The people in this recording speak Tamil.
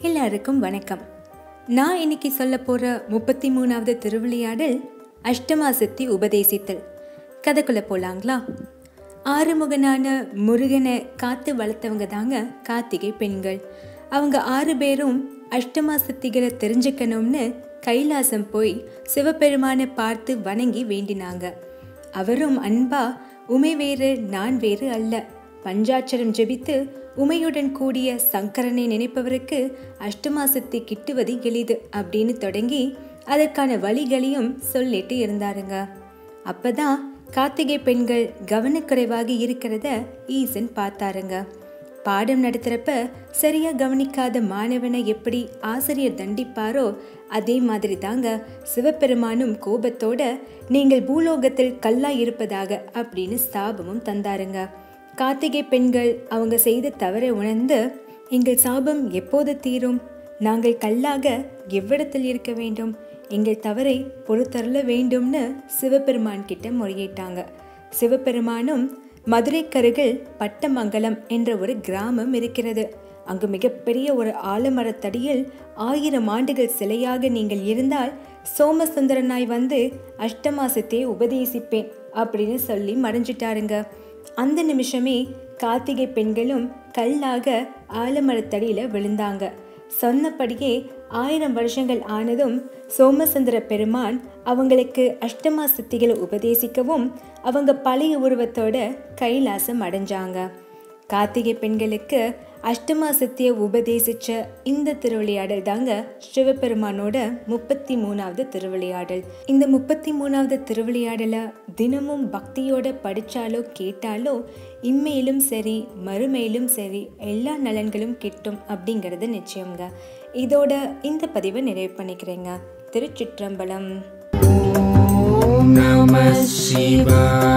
எல்லாருக்கும் வணக்கம் நான் இன்னைக்கு சொல்ல போகிற முப்பத்தி மூணாவது திருவிளையாடல் அஷ்டமா சித்தி உபதேசித்தல் கதைக்குள்ள போலாங்களா ஆறுமுகனான முருகனை காத்து வளர்த்தவங்க தாங்க கார்த்திகை பெண்கள் அவங்க ஆறு பேரும் அஷ்டமா சித்திகளை தெரிஞ்சுக்கணும்னு கைலாசம் போய் சிவபெருமானை பார்த்து வணங்கி வேண்டினாங்க அவரும் அன்பா உமை வேறு நான் வேறு அல்ல பஞ்சாட்சரம் ஜெபித்து உமையுடன் கூடிய சங்கரனை நினைப்பவருக்கு அஷ்டமா சித்தி கிட்டுவது எளிது அப்படின்னு தொடங்கி அதற்கான வழிகளையும் சொல்லிட்டு இருந்தாருங்க அப்பதான் கார்த்திகை பெண்கள் கவனக்குறைவாக இருக்கிறத ஈசன் பார்த்தாருங்க பாடம் நடத்துறப்ப சரியா கவனிக்காத மாணவனை எப்படி ஆசிரியர் தண்டிப்பாரோ அதே மாதிரி தாங்க சிவபெருமானும் கோபத்தோட நீங்கள் பூலோகத்தில் கல்லா இருப்பதாக அப்படின்னு சாபமும் தந்தாருங்க கார்த்திகை பெண்கள் அவங்க செய்த தவறை உணர்ந்து எங்கள் சாபம் எப்போது தீரும் நாங்கள் கல்லாக எவ்விடத்தில் இருக்க வேண்டும் எங்கள் தவறை பொறுத்தருள வேண்டும்னு சிவபெருமான் கிட்ட முறையிட்டாங்க சிவபெருமானும் மதுரைக்கருகில் பட்டமங்கலம் என்ற ஒரு கிராமம் இருக்கிறது அங்கு மிகப்பெரிய ஒரு ஆலமரத்தடியில் ஆயிரம் ஆண்டுகள் சிலையாக நீங்கள் இருந்தால் சோமசுந்தரனாய் வந்து அஷ்டமாசத்தை உபதேசிப்பேன் அப்படின்னு சொல்லி மறைஞ்சிட்டாருங்க அந்த நிமிஷமே கார்த்திகை பெண்களும் கல்லாக ஆலமரத்தடியில் விழுந்தாங்க சொன்னபடியே ஆயிரம் வருஷங்கள் ஆனதும் சோமசுந்தர பெருமான் அவங்களுக்கு அஷ்டமா சித்திகளை உபதேசிக்கவும் அவங்க பழைய உருவத்தோட கைலாசம் அடைஞ்சாங்க கார்த்திகை பெண்களுக்கு அஷ்டமா சித்தியை உபதேசிச்ச இந்த திருவிளையாடல் தாங்க சிவபெருமானோட முப்பத்தி மூணாவது திருவிளையாடல் இந்த முப்பத்தி மூணாவது திருவிளையாடலை தினமும் பக்தியோட படித்தாலோ கேட்டாலோ இம்மையிலும் சரி மறுமையிலும் சரி எல்லா நலன்களும் கிட்டும் அப்படிங்கிறது நிச்சயங்க இதோட இந்த பதிவை நிறைவு பண்ணிக்கிறேங்க திருச்சிற்றம்பலம் Namah Shivaya.